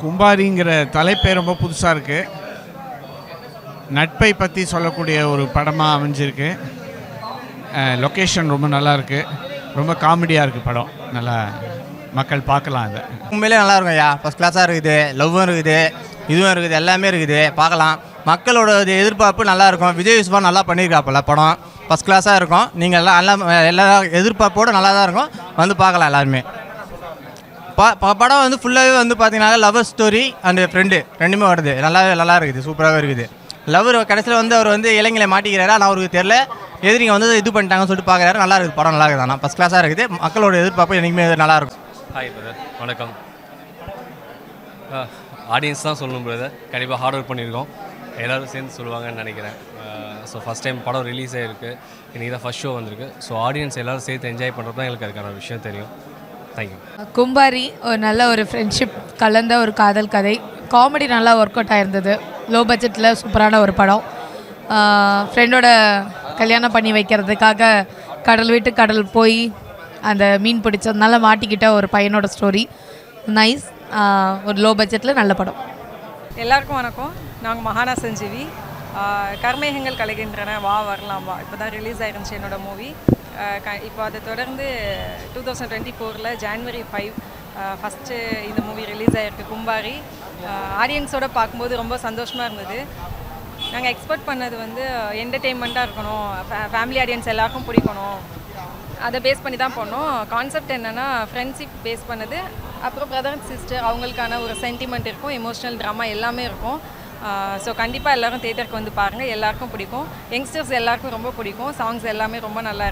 கும்பாரிங்கிற தலைப்பே ரொம்ப புதுசாக இருக்குது நட்பை பற்றி சொல்லக்கூடிய ஒரு படமாக அமைஞ்சிருக்கு லொக்கேஷன் ரொம்ப நல்லா இருக்கு ரொம்ப காமெடியாக இருக்குது படம் நல்லா மக்கள் பார்க்கலாம் இதை உண்மையிலே நல்லா இருக்கும் ஐயா ஃபஸ்ட் கிளாஸாக இருக்குது லவ்வும் இருக்குது இதுவும் இருக்குது எல்லாமே இருக்குது பார்க்கலாம் மக்களோட இது எதிர்பார்ப்பு நல்லா இருக்கும் விஜய் யூஸ்வா நல்லா பண்ணியிருக்காப்புல படம் ஃபஸ்ட் கிளாஸாக இருக்கும் நீங்கள் எல்லாம் எல்லாம் எல்லா எதிர்பார்ப்போட நல்லா தான் இருக்கும் வந்து பார்க்கலாம் எல்லாருமே ப ப- படம் வந்து ஃபுல்லாகவே வந்து பார்த்தீங்கன்னா லவர் ஸ்டோரி அண்ட் ஃப்ரெண்டு ரெண்டுமே வருது நல்லாவே நல்லா இருக்குது சூப்பராகவே இருக்குது லவர் கடைசியில் வந்து அவர் வந்து இளைஞரை மாட்டிக்கிறாரு ஆனால் அவருக்கு தெரில எதிரிங்க வந்து இது பண்ணிட்டாங்கன்னு சொல்லிட்டு பார்க்குறாரு நல்லா இருக்குது படம் நல்லா இருக்குது ஆனால் ஃபஸ்ட் கிளாஸாக இருக்குது மக்களோட எதிர்பார்ப்பு என்றைக்குமே நல்லா இருக்கும் ஹாய் பிரதர் வணக்கம் ஆடியன்ஸ் தான் சொல்லணும் பிரதர் கண்டிப்பாக ஹார்ட் ஒர்க் பண்ணியிருக்கோம் எல்லோரும் சேர்ந்து சொல்லுவாங்கன்னு நினைக்கிறேன் ஸோ ஃபஸ்ட் டைம் படம் ரிலீஸ் ஆகிருக்கு இன்றைக்கி தான் ஃபஸ்ட் ஷோ வந்திருக்கு ஸோ ஆடியன்ஸ் எல்லோரும் சேர்த்து என்ஜாய் பண்ணுறது தான் எங்களுக்கு அதுக்கான விஷயம் தெரியும் தேங்க்யூ கும்பாரி ஒரு நல்ல ஒரு ஃப்ரெண்ட்ஷிப் கலந்த ஒரு காதல் கதை காமெடி நல்லா ஒர்க் அவுட் ஆயிருந்தது லோ பட்ஜெட்டில் சூப்பரான ஒரு படம் ஃப்ரெண்டோட கல்யாணம் பண்ணி வைக்கிறதுக்காக கடல் விட்டு கடல் போய் அந்த மீன் பிடிச்சதுனால மாட்டிக்கிட்ட ஒரு பையனோட ஸ்டோரி நைஸ் ஒரு லோ பட்ஜெட்டில் நல்ல படம் எல்லாருக்கும் வணக்கம் நாங்கள் மகானா சஞ்சீவி ஆஹ் கர்மேகங்கள் கலைகின்றன வா வரலாம் வா இப்போ தான் ரிலீஸ் ஆயிருந்துச்சு என்னோட மூவி இப்போ அதை தொடர்ந்து டூ தௌசண்ட் டுவெண்ட்டி ஃபோரில் ஜான்வரி ஃபைவ் ஃபஸ்ட்டு இந்த மூவி ரிலீஸ் ஆகிருக்கு கும்பாரி ஆடியன்ஸோட பார்க்கும்போது ரொம்ப சந்தோஷமாக இருந்தது நாங்கள் எக்ஸ்பெக்ட் பண்ணது வந்து என்டர்டெயின்மெண்ட்டாக இருக்கணும் ஃபேமிலி ஆடியன்ஸ் எல்லாருக்கும் பிடிக்கணும் அதை பேஸ் பண்ணி தான் பண்ணோம் கான்செப்ட் என்னென்னா ஃப்ரெண்ட்ஷிப் பேஸ் பண்ணது அப்புறம் பிரதர் அண்ட் சிஸ்டர் அவங்களுக்கான ஒரு சென்டிமெண்ட் இருக்கும் எமோஷ்னல் ட்ராமா எல்லாமே இருக்கும் ஸோ கண்டிப்பாக எல்லாரும் தேட்டருக்கு வந்து பாருங்கள் எல்லாருக்கும் பிடிக்கும் யங்ஸ்டர்ஸ் எல்லாருக்கும் ரொம்ப பிடிக்கும் சாங்ஸ் எல்லாமே ரொம்ப நல்லா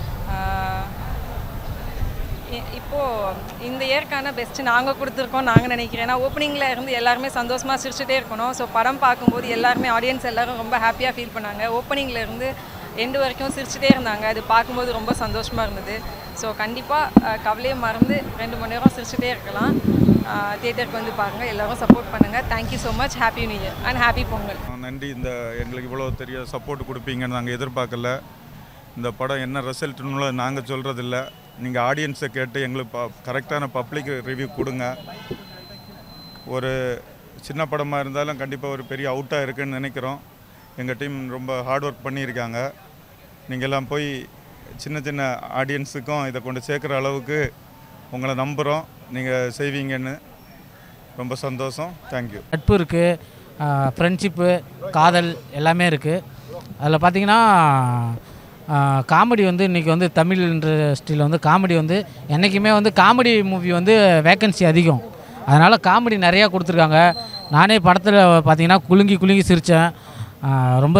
இருக்குது இப்போது இந்த இயற்கான பெஸ்ட்டு நாங்கள் கொடுத்துருக்கோம் நாங்கள் நினைக்கிறேன் ஏன்னா ஓப்பனிங்கில் இருந்து எல்லாருமே சந்தோஷமாக சிரிச்சுட்டே இருக்கணும் ஸோ படம் பார்க்கும்போது எல்லாருமே ஆடியன்ஸ் எல்லாரும் ரொம்ப ஹாப்பியாக ஃபீல் பண்ணாங்க ஓப்பனிங்கில் இருந்து எண்டு வரைக்கும் சிரிச்சுட்டே இருந்தாங்க அது பார்க்கும்போது ரொம்ப சந்தோஷமாக இருந்தது ஸோ கண்டிப்பாக கவலையை மறந்து ரெண்டு மணி நேரம் சிரிச்சுட்டே இருக்கலாம் தியேட்டருக்கு வந்து பாருங்கள் எல்லாரும் சப்போர்ட் பண்ணுங்கள் thank you so much happy new year and happy Pongal நன்றி இந்த எங்களுக்கு இவ்வளோ தெரிய சப்போர்ட் கொடுப்பீங்கன்னு நாங்கள் எதிர்பார்க்கல இந்த படம் என்ன ரிசல்ட்னு நாங்கள் சொல்கிறதில்ல நீங்கள் ஆடியன்ஸை கேட்டு எங்களுக்கு ப கரெக்டான பப்ளிக் ரிவ்யூ கொடுங்க ஒரு சின்ன படமாக இருந்தாலும் கண்டிப்பாக ஒரு பெரிய அவுட்டாக இருக்குன்னு நினைக்கிறோம் எங்கள் டீம் ரொம்ப ஹார்ட் ஒர்க் பண்ணியிருக்காங்க நீங்கள் எல்லாம் போய் சின்ன சின்ன ஆடியன்ஸுக்கும் இதை கொண்டு சேர்க்குற அளவுக்கு உங்களை நம்புகிறோம் நீங்கள் செய்வீங்கன்னு ரொம்ப சந்தோஷம் தேங்க்யூ நட்பு இருக்குது ஃப்ரெண்ட்ஷிப்பு காதல் எல்லாமே இருக்குது அதில் பார்த்தீங்கன்னா காமெடி வந்து இன்றைக்கி வந்து தமிழ் இண்டஸ்ட்ரியில் வந்து காமெடி வந்து என்றைக்குமே வந்து காமெடி மூவி வந்து வேக்கன்சி அதிகம் அதனால் காமெடி நிறையா கொடுத்துருக்காங்க நானே படத்தில் பார்த்தீங்கன்னா குலுங்கி குலுங்கி சிரித்தேன் ரொம்ப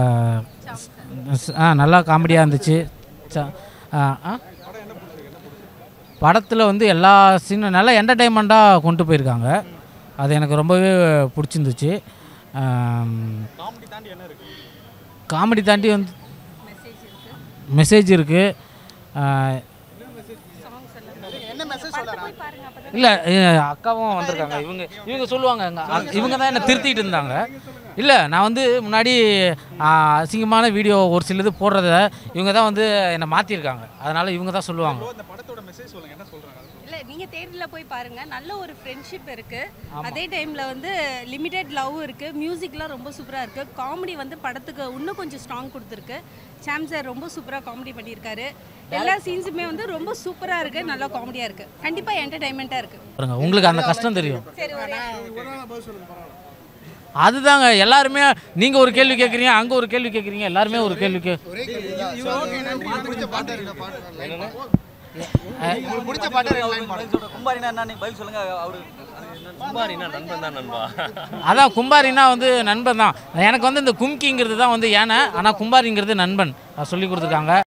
ஆ நல்லா காமெடியாக இருந்துச்சு ச- ஆ ஆ படத்தில் வந்து எல்லா சீனும் நல்லா என்டர்டெயின்மெண்ட்டாக கொண்டு போயிருக்காங்க அது எனக்கு ரொம்பவே பிடிச்சிருந்துச்சு காமெடி தாண்டி வந்து மெசேஜ் இருக்குது இல்லை அக்காவும் வந்திருக்காங்க இவங்க இவங்க சொல்லுவாங்க எங்க அ- இவங்க தான் என்னை திருத்திட்டு இருந்தாங்க இல்லை நான் வந்து முன்னாடி ஆ, அசிங்கமான வீடியோ ஒரு சிலது போடுறத இவங்க தான் வந்து என்னை மாற்றிருக்காங்க அதனால் இவங்க தான் சொல்லுவாங்க இல்லை நீங்கள் தேட்டரில் போய் பாருங்க நல்ல ஒரு ஃப்ரெண்ட்ஷிப் இருக்கு அதே டைமில் வந்து லிமிடெட் லவ் இருக்கு மியூசிக்லாம் ரொம்ப சூப்பராக இருக்கு காமெடி வந்து படத்துக்கு இன்னும் கொஞ்சம் ஸ்ட்ராங் கொடுத்துருக்கு சாம் சார் ரொம்ப சூப்பராக காமெடி பண்ணியிருக்காரு எல்லா சீன்ஸுமே வந்து ரொம்ப சூப்பராக இருக்கு நல்லா காமெடியாக இருக்கு கண்டிப்பாக என்டர்டைன்மெண்ட்டாக இருக்கு பாருங்க உங்களுக்கு அந்த கஷ்டம் தெரியும் சரி ஒரு அதுதாங்க எல்லாருமே நீங்கள் ஒரு கேள்வி கேட்குறீங்க அங்கே ஒரு கேள்வி கேட்குறீங்க எல்லாருமே ஒரு கேள்வி கே குமாரினா நண்பன் தான் நண்பா அதான் கும்பாரினா வந்து நண்பன் தான் எனக்கு வந்து இந்த கும்கிங்கிறது தான் வந்து யானை ஆனால் கும்பாரிங்கிறது நண்பன் சொல்லி கொடுத்துருக்காங்க